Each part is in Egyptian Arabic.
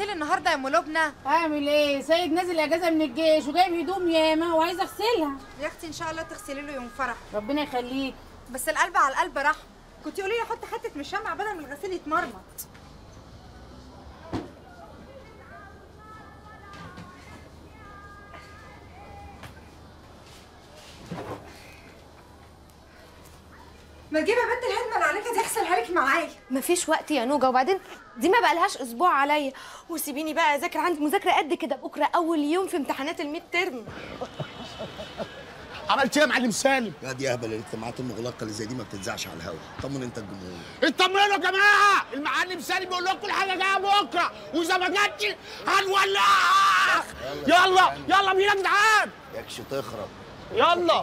تغسلي النهارده يا ام لبنى اعمل ايه سيد نازل اجازه من الجيش وجايب هدوم ياما وعايزه اغسلها يا اختي ان شاء الله تغسلي له يوم فرح ربنا يخليك بس القلب على القلب رحمه كنت قولي لي حط حته من الشمع بدل ما الغسيل يتمرمط ما تجيبي يا بنت الهدمه اللي عليك دي اغسلها لك معايا مفيش وقت يا نوجا وبعدين دي ما بقالهاش اسبوع عليا وسيبيني بقى اذاكر عندي مذاكره قد كده بكره اول يوم في امتحانات الميد ترم عملت ايه يا معلم سالم؟ يا دي اهبل الاجتماعات المغلقه اللي زي دي ما بتتذاعش على الهوا طمن انت الجمهور اطمنوا يا جماعه المعلم سالم بيقول لكم كل حاجه جايه بكره واذا ما جاتش هنولعها يلا يلا بينا يا جدعان يكش تخرب يلا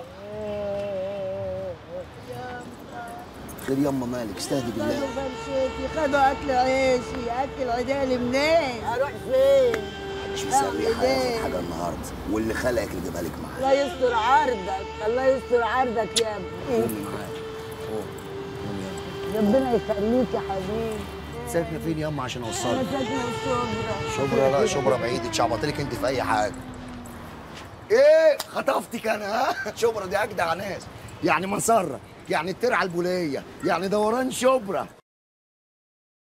خير يما مالك استهدي بالله فرشتي خدوا اكل عيشي اكل عدالي منين اروح فين مش مسوي حاجه حاجه النهارده واللي خلقك اللي جابها لك معايا الله يستر عرضك الله يستر عرضك يا ابني قومي معايا قوم قوم يلا ربنا يخليك يا حبيبي ساكنه فين يما عشان انا اوصلك ساكنه في شبرا شبرا لا شبرا بعيد اتشعبطلك انت في اي حاجه ايه خطفتك انا ها شبرا دي اجدع ناس يعني مسره يعني الترعه البوليه يعني دوران شبرا